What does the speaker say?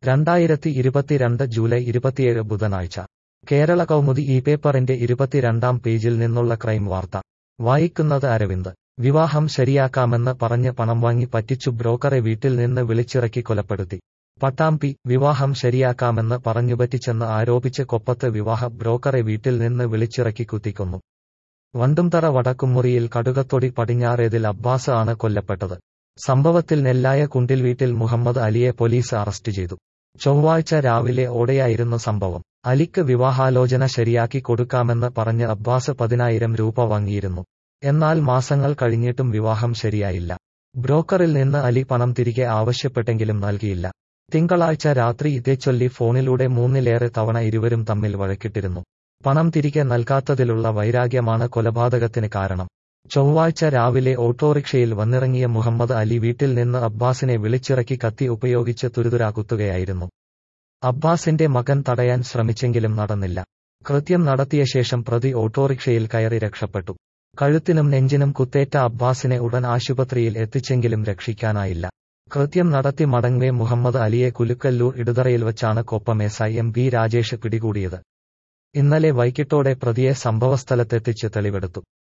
രണ്ടായിരത്തി ഇരുപത്തിരണ്ട് ജൂലൈ ഇരുപത്തിയേഴ് ബുധനാഴ്ച കേരള കൗമുദി ഈ പേപ്പറിന്റെ ഇരുപത്തിരണ്ടാം പേജിൽ നിന്നുള്ള ക്രൈം വാർത്ത വായിക്കുന്നത് അരവിന്ദ് വിവാഹം ശരിയാക്കാമെന്ന് പറഞ്ഞ് പണം വാങ്ങി പറ്റിച്ചു ബ്രോക്കറെ വീട്ടിൽ നിന്ന് വിളിച്ചിറക്കി കൊലപ്പെടുത്തി പട്ടാമ്പി വിവാഹം ശരിയാക്കാമെന്ന് പറഞ്ഞുപറ്റിച്ചെന്ന് ആരോപിച്ച് കൊപ്പത്ത് വിവാഹ ബ്രോക്കറെ വീട്ടിൽ നിന്ന് വിളിച്ചിറക്കി കുത്തിക്കൊന്നു വണ്ടുംതറ വടക്കുമുറിയിൽ കടുകത്തൊടി പടിഞ്ഞാറേതിൽ അബ്ബാസ് ആണ് കൊല്ലപ്പെട്ടത് സംഭവത്തിൽ നെല്ലായ കുണ്ടിൽ വീട്ടിൽ മുഹമ്മദ് അലിയെ പോലീസ് അറസ്റ്റ് ചെയ്തു ചൊവ്വാഴ്ച രാവിലെ ഓടെയായിരുന്നു സംഭവം അലിക്ക് വിവാഹാലോചന ശരിയാക്കി കൊടുക്കാമെന്ന് പറഞ്ഞ് അബ്ബാസ് പതിനായിരം രൂപ വാങ്ങിയിരുന്നു എന്നാൽ മാസങ്ങൾ കഴിഞ്ഞിട്ടും വിവാഹം ശരിയായില്ല ബ്രോക്കറിൽ നിന്ന് അലി പണം തിരികെ ആവശ്യപ്പെട്ടെങ്കിലും നൽകിയില്ല തിങ്കളാഴ്ച രാത്രി ഇതേച്ചൊല്ലി ഫോണിലൂടെ മൂന്നിലേറെ തവണ ഇരുവരും തമ്മിൽ വഴക്കിട്ടിരുന്നു പണം തിരികെ നൽകാത്തതിലുള്ള വൈരാഗ്യമാണ് കൊലപാതകത്തിന് കാരണം ചൊവ്വാഴ്ച രാവിലെ ഓട്ടോറിക്ഷയിൽ വന്നിറങ്ങിയ മുഹമ്മദ് അലി വീട്ടിൽ നിന്ന് അബ്ബാസിനെ വിളിച്ചിറക്കി കത്തി ഉപയോഗിച്ച് തുരുതുരാ കുത്തുകയായിരുന്നു അബ്ബാസിന്റെ മകൻ തടയാൻ ശ്രമിച്ചെങ്കിലും നടന്നില്ല കൃത്യം നടത്തിയ ശേഷം പ്രതി ഓട്ടോറിക്ഷയിൽ കയറി രക്ഷപ്പെട്ടു കഴുത്തിനും നെഞ്ചിനും കുത്തേറ്റ അബ്ബാസിനെ ഉടൻ ആശുപത്രിയിൽ എത്തിച്ചെങ്കിലും രക്ഷിക്കാനായില്ല കൃത്യം നടത്തി മടങ്ങവേ മുഹമ്മദ് അലിയെ കുലുക്കല്ലൂർ ഇടുതറയിൽ വച്ചാണ് Koppam S I M B Rajesh പിടികൂടിയത് ഇന്നലെ വൈകിട്ടോടെ പ്രതിയെ സംഭവസ്ഥലത്തെത്തിച്ച് തെളിവെടുത്തു